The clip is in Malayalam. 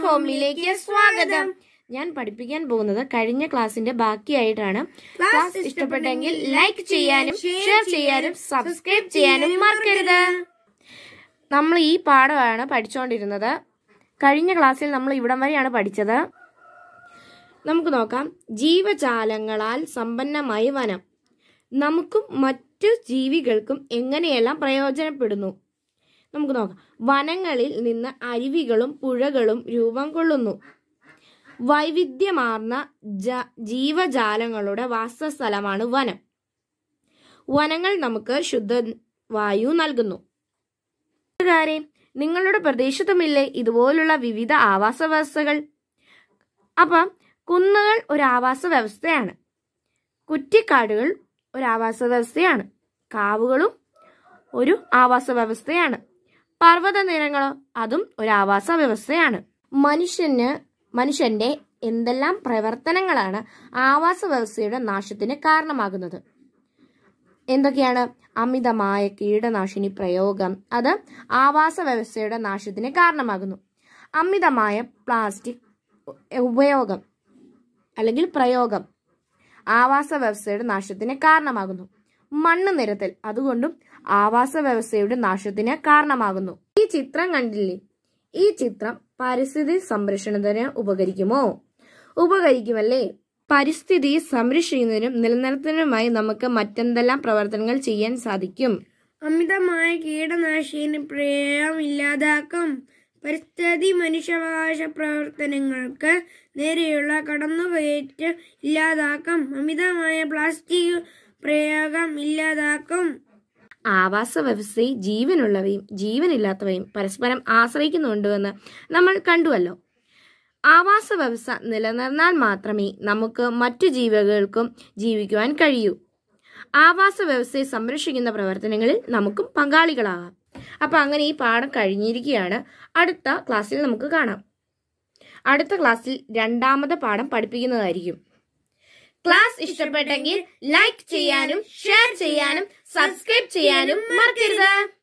ഹോമിലേക്ക് സ്വാഗതം ഞാൻ പഠിപ്പിക്കാൻ പോകുന്നത് കഴിഞ്ഞ ക്ലാസ്സിന്റെ ബാക്കിയായിട്ടാണ് ക്ലാസ് ഇഷ്ടപ്പെട്ടെങ്കിൽ ലൈക്ക് ചെയ്യാനും ഷെയർ ചെയ്യാനും സബ്സ്ക്രൈബ് ചെയ്യാനും മറക്കരുത് നമ്മൾ ഈ പാഠമാണ് പഠിച്ചുകൊണ്ടിരുന്നത് കഴിഞ്ഞ ക്ലാസ്സിൽ നമ്മൾ ഇവിടം വരെയാണ് പഠിച്ചത് നമുക്ക് നോക്കാം ജീവജാലങ്ങളാൽ സമ്പന്നമായ വനം നമുക്കും മറ്റു ജീവികൾക്കും എങ്ങനെയെല്ലാം പ്രയോജനപ്പെടുന്നു നമുക്ക് നോക്കാം വനങ്ങളിൽ നിന്ന് അരുവികളും പുഴകളും രൂപം കൊള്ളുന്നു വൈവിധ്യമാർന്ന ജ ജീവജാലങ്ങളുടെ വാസസ്ഥലമാണ് വനം വനങ്ങൾ നമുക്ക് ശുദ്ധ വായു നൽകുന്നു കൂട്ടുകാരെ നിങ്ങളുടെ പ്രദേശത്തുമില്ലേ ഇതുപോലുള്ള വിവിധ ആവാസ വ്യവസ്ഥകൾ അപ്പം കുന്നുകൾ ഒരു ആവാസ വ്യവസ്ഥയാണ് കുറ്റിക്കാടുകൾ ഒരു ആവാസ വ്യവസ്ഥയാണ് കാവുകളും ഒരു ആവാസ വ്യവസ്ഥയാണ് പർവ്വത നിരങ്ങളോ അതും ഒരു ആവാസ വ്യവസ്ഥയാണ് മനുഷ്യന് മനുഷ്യന്റെ എന്തെല്ലാം പ്രവർത്തനങ്ങളാണ് ആവാസ വ്യവസ്ഥയുടെ നാശത്തിന് കാരണമാകുന്നത് എന്തൊക്കെയാണ് അമിതമായ കീടനാശിനി പ്രയോഗം അത് ആവാസ വ്യവസ്ഥയുടെ നാശത്തിന് കാരണമാകുന്നു അമിതമായ പ്ലാസ്റ്റിക് ഉപയോഗം അല്ലെങ്കിൽ പ്രയോഗം ആവാസ വ്യവസ്ഥയുടെ നാശത്തിന് കാരണമാകുന്നു മണ്ണ് നിരത്തൽ അതുകൊണ്ടും ആവാസ വ്യവസ്ഥയുടെ നാശത്തിന് കാരണമാകുന്നു ഈ ചിത്രം കണ്ടില്ലേ ഈ ചിത്രം പരിസ്ഥിതി സംരക്ഷണത്തിന് ഉപകരിക്കുമോ ഉപകരിക്കുമല്ലേ പരിസ്ഥിതി സംരക്ഷിക്കുന്നതിനും നിലനിർത്തുന്നതിനുമായി നമുക്ക് മറ്റെന്തെല്ലാം പ്രവർത്തനങ്ങൾ ചെയ്യാൻ സാധിക്കും അമിതമായ കീടനാശിനി പ്രയോഗം ഇല്ലാതാക്കും പരിസ്ഥിതി മനുഷ്യാവകാശ പ്രവർത്തനങ്ങൾക്ക് നേരെയുള്ള കടന്നുകയറ്റം ഇല്ലാതാക്കും അമിതമായ പ്ലാസ്റ്റിക് പ്രയോഗം ഇല്ലാതാക്കും ആവാസ വ്യവസ്ഥയിൽ ജീവനുള്ളവയും ജീവനില്ലാത്തവയും പരസ്പരം ആശ്രയിക്കുന്നുണ്ടെന്ന് നമ്മൾ കണ്ടുവല്ലോ ആവാസ വ്യവസ്ഥ നിലനിർന്നാൽ മാത്രമേ നമുക്ക് മറ്റു ജീവികൾക്കും ജീവിക്കുവാൻ കഴിയൂ ആവാസ വ്യവസ്ഥയെ സംരക്ഷിക്കുന്ന പ്രവർത്തനങ്ങളിൽ നമുക്കും പങ്കാളികളാകാം അപ്പൊ അങ്ങനെ ഈ പാഠം കഴിഞ്ഞിരിക്കുകയാണ് അടുത്ത ക്ലാസ്സിൽ നമുക്ക് കാണാം അടുത്ത ക്ലാസ്സിൽ രണ്ടാമത്തെ പാഠം പഠിപ്പിക്കുന്നതായിരിക്കും ക്ലാസ് ഇഷ്ടപ്പെട്ടെങ്കിൽ ലൈക്ക് ചെയ്യാനും ഷെയർ ചെയ്യാനും സബ്സ്ക്രൈബ് ചെയ്യാനും മറക്കരുത്